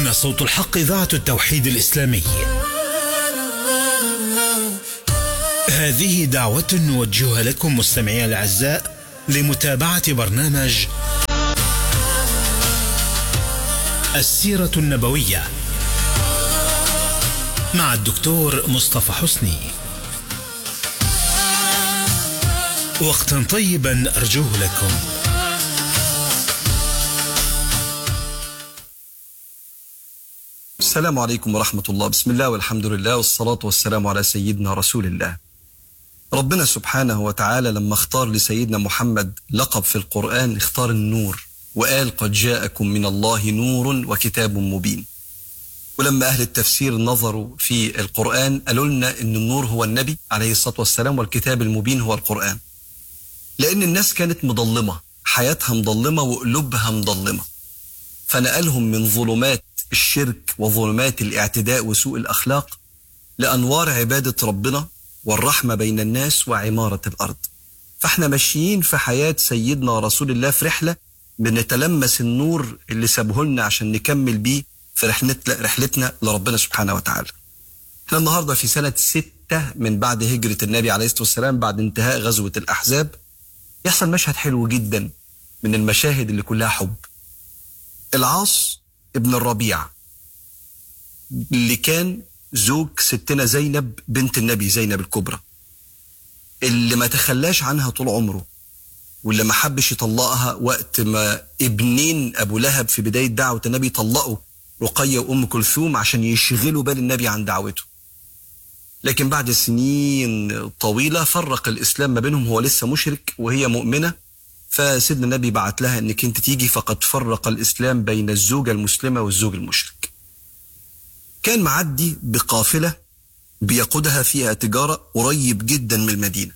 هنا صوت الحق إذاعة التوحيد الإسلامي هذه دعوة نوجهها لكم مستمعي الأعزاء لمتابعة برنامج السيرة النبوية مع الدكتور مصطفى حسني وقتا طيبا أرجوه لكم السلام عليكم ورحمة الله بسم الله والحمد لله والصلاة والسلام على سيدنا رسول الله ربنا سبحانه وتعالى لما اختار لسيدنا محمد لقب في القرآن اختار النور وقال قد جاءكم من الله نور وكتاب مبين ولما أهل التفسير نظروا في القرآن قالوا لنا أن النور هو النبي عليه الصلاة والسلام والكتاب المبين هو القرآن لأن الناس كانت مضلمة حياتها مضلمة وقلوبها مضلمة فنقلهم من ظلمات الشرك وظلمات الاعتداء وسوء الأخلاق لأنوار عبادة ربنا والرحمة بين الناس وعمارة الأرض فاحنا ماشيين في حياة سيدنا رسول الله في رحلة بنتلمس النور اللي سابه لنا عشان نكمل بيه في رحلتنا رحلتنا لربنا سبحانه وتعالى. احنا النهارده في سنة ستة من بعد هجرة النبي عليه الصلاة والسلام بعد انتهاء غزوة الأحزاب يحصل مشهد حلو جدا من المشاهد اللي كلها حب. العاص ابن الربيع اللي كان زوج ستنا زينب بنت النبي زينب الكبرى اللي ما تخلاش عنها طول عمره واللي ما حبش يطلقها وقت ما ابنين ابو لهب في بدايه دعوه النبي طلقوا رقيه وام كلثوم عشان يشغلوا بال النبي عن دعوته. لكن بعد سنين طويله فرق الاسلام ما بينهم هو لسه مشرك وهي مؤمنه فسيدنا النبي بعت لها انك انت تيجي فقد فرق الاسلام بين الزوجه المسلمه والزوج المشرك. كان معدي بقافله بيقودها فيها تجاره قريب جدا من المدينه.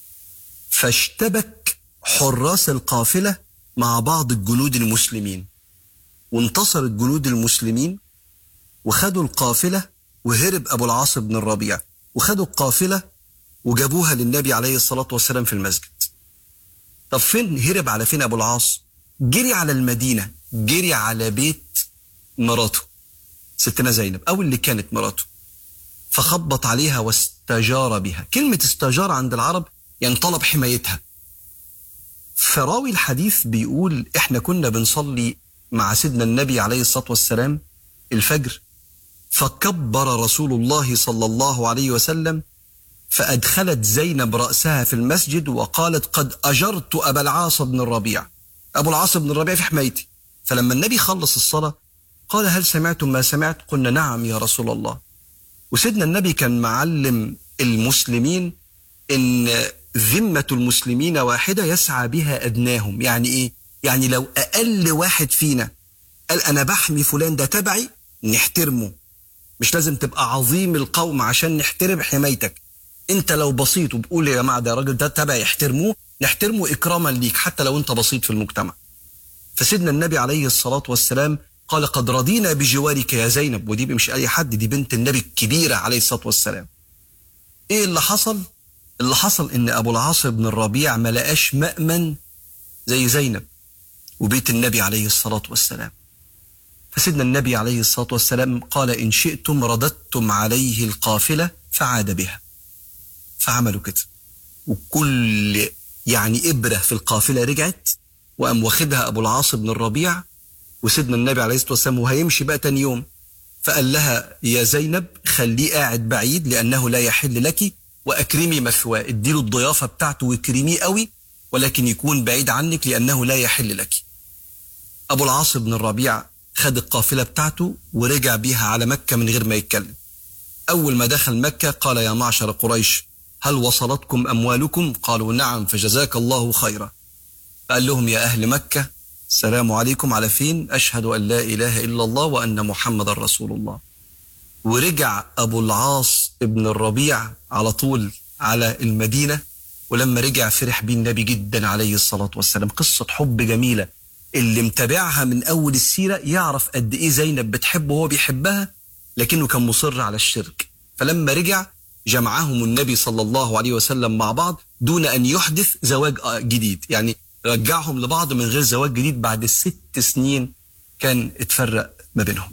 فاشتبك حراس القافلة مع بعض الجنود المسلمين وانتصر الجنود المسلمين وخدوا القافلة وهرب أبو العاص بن الربيع وخدوا القافلة وجابوها للنبي عليه الصلاة والسلام في المسجد طب فين هرب على فين أبو العاص جري على المدينة جري على بيت مراته ستنا زينب أو اللي كانت مراته فخبط عليها واستجار بها كلمة استجار عند العرب يعني طلب حمايتها فراوي الحديث بيقول احنا كنا بنصلي مع سيدنا النبي عليه الصلاه والسلام الفجر فكبر رسول الله صلى الله عليه وسلم فادخلت زينب راسها في المسجد وقالت قد اجرت ابا العاص بن الربيع ابو العاص بن الربيع في حمايتي فلما النبي خلص الصلاه قال هل سمعتم ما سمعت قلنا نعم يا رسول الله وسيدنا النبي كان معلم المسلمين ان ذمة المسلمين واحدة يسعى بها أدناهم يعني إيه؟ يعني لو أقل واحد فينا قال أنا بحمي فلان ده تبعي نحترمه مش لازم تبقى عظيم القوم عشان نحترم حمايتك انت لو بسيط وبقول يا جماعة ده الراجل ده تبعي يحترموه نحترمه إكراما ليك حتى لو انت بسيط في المجتمع فسيدنا النبي عليه الصلاة والسلام قال قد رضينا بجوارك يا زينب ودي مش أي حد دي بنت النبي الكبيرة عليه الصلاة والسلام إيه اللي حصل؟ اللي حصل ان ابو العاص بن الربيع ما لقاش مأمن زي زينب وبيت النبي عليه الصلاة والسلام فسيدنا النبي عليه الصلاة والسلام قال إن شئتم رددتم عليه القافلة فعاد بها فعملوا كده وكل يعني إبرة في القافلة رجعت وقام واخدها أبو العاص بن الربيع وسيدنا النبي عليه الصلاة والسلام وهيمشي بقى تاني يوم فقال لها يا زينب خليه قاعد بعيد لأنه لا يحل لك واكرمي مثواه اديله الضيافه بتاعته واكرميه قوي ولكن يكون بعيد عنك لانه لا يحل لك ابو العاص بن الربيع خد القافله بتاعته ورجع بيها على مكه من غير ما يتكلم اول ما دخل مكه قال يا معشر قريش هل وصلتكم اموالكم قالوا نعم فجزاك الله خيرا قال لهم يا اهل مكه السلام عليكم على فين اشهد ان لا اله الا الله وان محمد رسول الله ورجع أبو العاص ابن الربيع على طول على المدينة ولما رجع فرح بيه النبي جدا عليه الصلاة والسلام قصة حب جميلة اللي متابعها من أول السيرة يعرف قد إيه زينب بتحبه وهو بيحبها لكنه كان مصر على الشرك فلما رجع جمعهم النبي صلى الله عليه وسلم مع بعض دون أن يحدث زواج جديد يعني رجعهم لبعض من غير زواج جديد بعد ست سنين كان اتفرق ما بينهم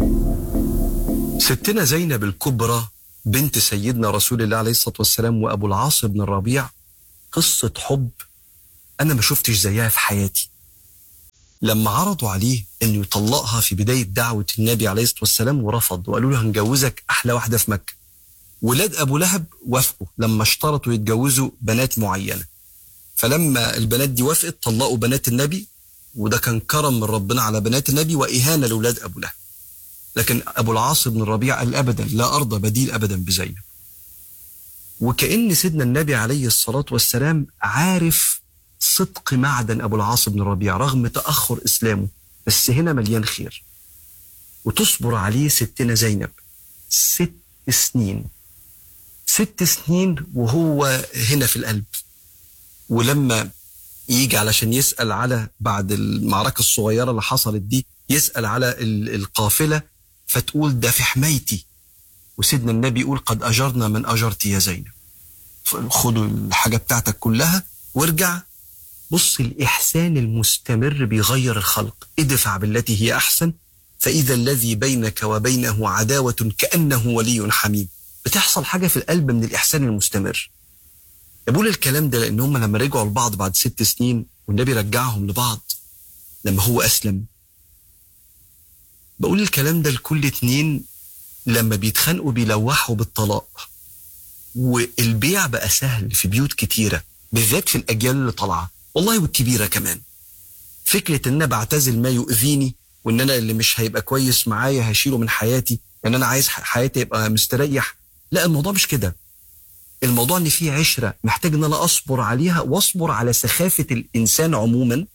ستنا زينب الكبرى بنت سيدنا رسول الله عليه الصلاة والسلام وأبو العاص بن الربيع قصة حب أنا ما شفتش زيها في حياتي لما عرضوا عليه انه يطلقها في بدايه دعوه النبي عليه الصلاه والسلام ورفض وقالوا له هنجوزك احلى واحده في مكه. ولاد ابو لهب وافقوا لما اشترطوا يتجوزوا بنات معينه. فلما البنات دي وافقت طلقوا بنات النبي وده كان كرم من ربنا على بنات النبي واهانه لاولاد ابو لهب. لكن ابو العاص بن الربيع قال ابدا لا ارضى بديل ابدا بزينب. وكأن سيدنا النبي عليه الصلاة والسلام عارف صدق معدن أبو العاص بن الربيع رغم تأخر إسلامه بس هنا مليان خير وتصبر عليه ستنا زينب ست سنين ست سنين وهو هنا في القلب ولما يجي علشان يسأل على بعد المعركة الصغيرة اللي حصلت دي يسأل على ال- القافلة فتقول ده في حمايتي وسيدنا النبي يقول قد أجرنا من أجرت يا زينب خدوا الحاجة بتاعتك كلها وارجع بص الإحسان المستمر بيغير الخلق ادفع بالتي هي أحسن فإذا الذي بينك وبينه عداوة كأنه ولي حميم بتحصل حاجة في القلب من الإحسان المستمر بقول الكلام ده لأن هم لما رجعوا لبعض بعد ست سنين والنبي رجعهم لبعض لما هو أسلم بقول الكلام ده لكل اتنين لما بيتخانقوا بيلوحوا بالطلاق والبيع بقى سهل في بيوت كتيرة بالذات في الأجيال اللي طالعة والله والكبيرة كمان فكرة ان انا بعتزل ما يؤذيني وان انا اللي مش هيبقى كويس معايا هشيله من حياتي ان انا عايز حياتي يبقى مستريح لا الموضوع مش كده الموضوع ان في عشرة محتاج ان انا اصبر عليها واصبر على سخافة الانسان عموما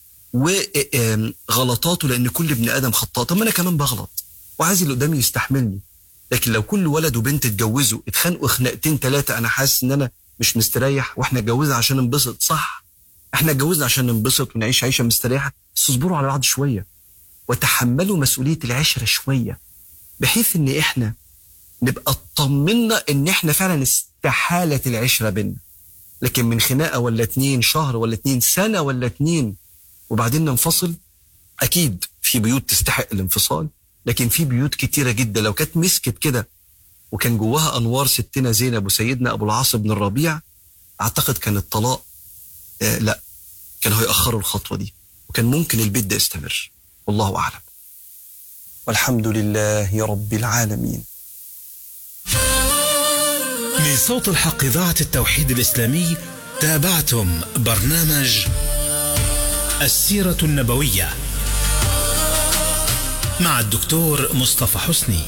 وغلطاته لان كل ابن ادم خطاء طب ما انا كمان بغلط وعايز اللي قدامي يستحملني لكن لو كل ولد وبنت اتجوزوا اتخانقوا خناقتين ثلاثة انا حاسس ان انا مش مستريح واحنا اتجوزنا عشان ننبسط صح احنا اتجوزنا عشان ننبسط ونعيش عيشه مستريحه بس اصبروا على بعض شويه وتحملوا مسؤوليه العشره شويه بحيث ان احنا نبقى اطمنا ان احنا فعلا استحالت العشره بينا لكن من خناقه ولا اتنين شهر ولا اتنين سنه ولا اتنين وبعدين ننفصل اكيد في بيوت تستحق الانفصال لكن في بيوت كتيره جدا لو كانت مسكت كده وكان جواها انوار ستنا زينب وسيدنا ابو العاص بن الربيع اعتقد كان الطلاق آه لا كانوا هيأخروا الخطوة دي وكان ممكن البيت ده يستمر والله أعلم والحمد لله رب العالمين من صوت الحق إذاعة التوحيد الإسلامي تابعتم برنامج السيرة النبوية مع الدكتور مصطفى حسني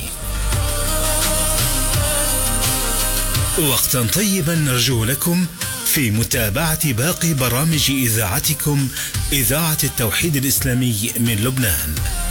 وقتا طيبا نرجو لكم في متابعة باقي برامج إذاعتكم إذاعة التوحيد الإسلامي من لبنان